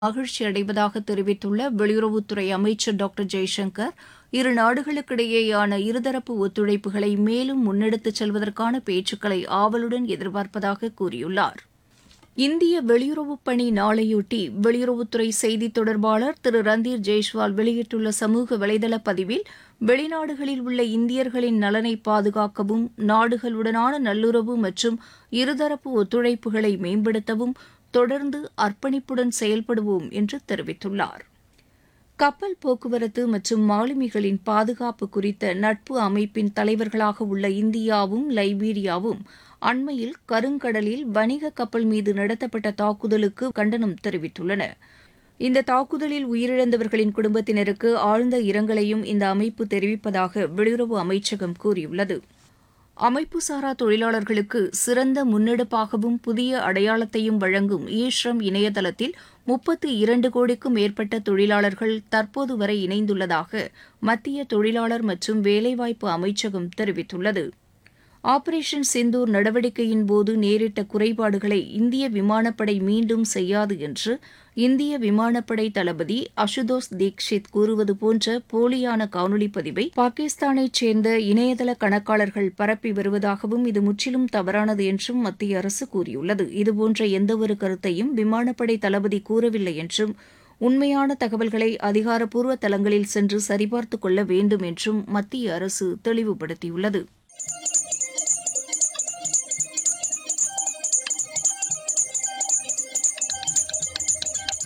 மகிழ்ச்சி அடைவதாக தெரிவித்துள்ள வெளியுறவுத்துறை அமைச்சர் டாக்டர் ஜெய்சங்கர் இரு நாடுகளுக்கிடையேயான இருதரப்பு ஒத்துழைப்புகளை மேலும் முன்னெடுத்துச் செல்வதற்கான பேச்சுக்களை ஆவலுடன் எதிர்பார்ப்பதாக கூறியுள்ளார் இந்திய வெளியுறவுப் பணி நாளையொட்டி வெளியுறவுத்துறை செய்தித் தொடர்பாளர் திரு ரந்தீர் ஜெய்ஷ்வால் வெளியிட்டுள்ள சமூக வலைதள பதிவில் வெளிநாடுகளில் உள்ள இந்தியர்களின் நலனை பாதுகாக்கவும் நாடுகளுடனான நல்லுறவு மற்றும் இருதரப்பு ஒத்துழைப்புகளை மேம்படுத்தவும் தொடர்ந்து அர்ப்பணிப்புடன் செயல்படுவோம் என்று தெரிவித்துள்ளார் கப்பல் போக்குவரத்து மற்றும் மாலுமிகளின் பாதுகாப்பு குறித்த நட்பு அமைப்பின் தலைவர்களாக உள்ள இந்தியாவும் லைபீரியாவும் அண்மையில் கருங்கடலில் வணிக கப்பல் மீது நடத்தப்பட்ட தாக்குதலுக்கு கண்டனம் தெரிவித்துள்ளன இந்த தாக்குதலில் உயிரிழந்தவர்களின் குடும்பத்தினருக்கு ஆழ்ந்த இரங்கலையும் இந்த அமைப்பு தெரிவிப்பதாக வெளியுறவு அமைச்சகம் கூறியுள்ளது அமைப்புசாரா தொழிலாளர்களுக்கு சிறந்த முன்னெடுப்பாகவும் புதிய அடையாளத்தையும் வழங்கும் ஈஸ்ரம் இணையதளத்தில் முப்பத்து இரண்டு கோடிக்கும் மேற்பட்ட தொழிலாளர்கள் தற்போது வரை இணைந்துள்ளதாக மத்திய தொழிலாளர் மற்றும் வேலைவாய்ப்பு அமைச்சகம் தெரிவித்துள்ளது ஆபரேஷன் சிந்தூர் நடவடிக்கையின் போது நேரிட்ட குறைபாடுகளை இந்திய விமானப்படை மீண்டும் செய்யாது என்று இந்திய விமானப்படை தளபதி அசுதோஸ் தீக்ஷித் கூறுவது போன்ற போலியான காணொலி பதிவை பாகிஸ்தானைச் சேர்ந்த இணையதள கணக்காளர்கள் பரப்பி வருவதாகவும் இது முற்றிலும் தவறானது என்றும் மத்திய அரசு கூறியுள்ளது இதுபோன்ற எந்தவொரு கருத்தையும் விமானப்படை தளபதி கூறவில்லை என்றும் உண்மையான தகவல்களை அதிகாரப்பூர்வ தளங்களில் சென்று சரிபார்த்துக் கொள்ள வேண்டும் என்றும் மத்திய அரசு தெளிவுபடுத்தியுள்ளது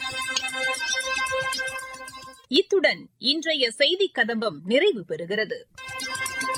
இத்துடன் இன்றைய செய்திக் கதம்பம் நிறைவு பெறுகிறது